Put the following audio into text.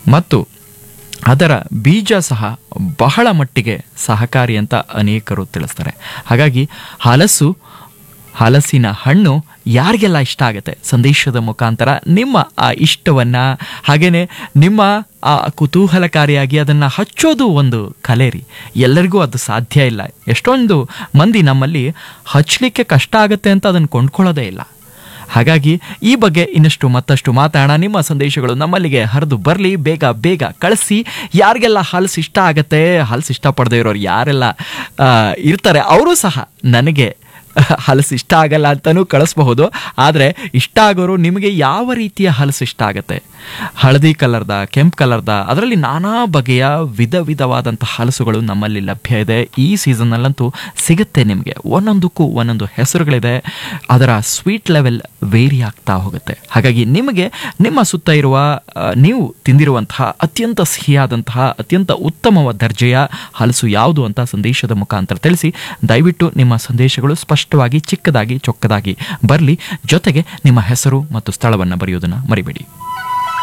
ಮತ್ತು ಅದರ ಬೀಜ ಸಹ ಬಹಳ ಮಟ್ಟಿಗೆ ಸಹಕಾರಿ ಅಂತ ಅನೇಕರು ತಿಳಿಸ್ತಾರೆ ಹಾಗಾಗಿ ಹಲಸು ಹಲಸಿನ ಹಣ್ಣು ಯಾರಿಗೆಲ್ಲ ಇಷ್ಟ ಆಗುತ್ತೆ ಸಂದೇಶದ ಮುಖಾಂತರ ನಿಮ್ಮ ಆ ಇಷ್ಟವನ್ನು ಹಾಗೆಯೇ ನಿಮ್ಮ ಆ ಕುತೂಹಲಕಾರಿಯಾಗಿ ಅದನ್ನು ಹಚ್ಚೋದು ಒಂದು ಕಲೆ ರೀ ಎಲ್ಲರಿಗೂ ಅದು ಸಾಧ್ಯ ಇಲ್ಲ ಎಷ್ಟೊಂದು ಮಂದಿ ನಮ್ಮಲ್ಲಿ ಹಚ್ಚಲಿಕ್ಕೆ ಕಷ್ಟ ಆಗುತ್ತೆ ಅಂತ ಅದನ್ನು ಕೊಂಡ್ಕೊಳ್ಳೋದೇ ಇಲ್ಲ ಹಾಗಾಗಿ ಈ ಬಗ್ಗೆ ಇನ್ನಷ್ಟು ಮತ್ತಷ್ಟು ಮಾತಾಡೋಣ ನಿಮ್ಮ ಸಂದೇಶಗಳು ನಮ್ಮಲ್ಲಿಗೆ ಹರಿದು ಬರಲಿ ಬೇಗ ಬೇಗ ಕಳಿಸಿ ಯಾರಿಗೆಲ್ಲ ಹಲಸು ಇಷ್ಟ ಆಗತ್ತೆ ಹಲಸು ಇಷ್ಟಪಡದೇ ಇರೋರು ಯಾರೆಲ್ಲ ಆ, ಇರ್ತಾರೆ ಅವರು ಸಹ ನನಗೆ ಹಲಸು ಇಷ್ಟ ಆಗಲ್ಲ ಅಂತಲೂ ಕಳಿಸ್ಬಹುದು ಆದರೆ ಇಷ್ಟ ಆಗೋರು ನಿಮಗೆ ಯಾವ ರೀತಿಯ ಹಲಸು ಇಷ್ಟ ಆಗುತ್ತೆ ಹಳದಿ ಕಲರ್ದ ಕೆಂಪು ಕಲರ್ದ ಅದರಲ್ಲಿ ನಾನಾ ಬಗೆಯ ವಿಧ ವಿಧವಾದಂಥ ಹಲಸುಗಳು ನಮ್ಮಲ್ಲಿ ಲಭ್ಯ ಇದೆ ಈ ಸೀಸನ್ನಲ್ಲಂತೂ ಸಿಗುತ್ತೆ ನಿಮಗೆ ಒಂದೊಂದಕ್ಕೂ ಒಂದೊಂದು ಹೆಸರುಗಳಿದೆ ಅದರ ಸ್ವೀಟ್ ಲೆವೆಲ್ ವೇರಿ ಆಗ್ತಾ ಹೋಗುತ್ತೆ ಹಾಗಾಗಿ ನಿಮಗೆ ನಿಮ್ಮ ಸುತ್ತ ಇರುವ ಆ, ನೀವು ತಿಂದಿರುವಂತಹ ಅತ್ಯಂತ ಸಿಹಿಯಾದಂತಹ ಅತ್ಯಂತ ಉತ್ತಮವಾದ ದರ್ಜೆಯ ಹಲಸು ಯಾವುದು ಅಂತ ಸಂದೇಶದ ಮುಖಾಂತರ ತಿಳಿಸಿ ದಯವಿಟ್ಟು ನಿಮ್ಮ ಸಂದೇಶಗಳು ಸ್ಪಷ್ಟವಾಗಿ ಚಿಕ್ಕದಾಗಿ ಚೊಕ್ಕದಾಗಿ ಬರಲಿ ಜೊತೆಗೆ ನಿಮ್ಮ ಹೆಸರು ಮತ್ತು ಸ್ಥಳವನ್ನು ಬರೆಯೋದನ್ನು ಮರಿಬೇಡಿ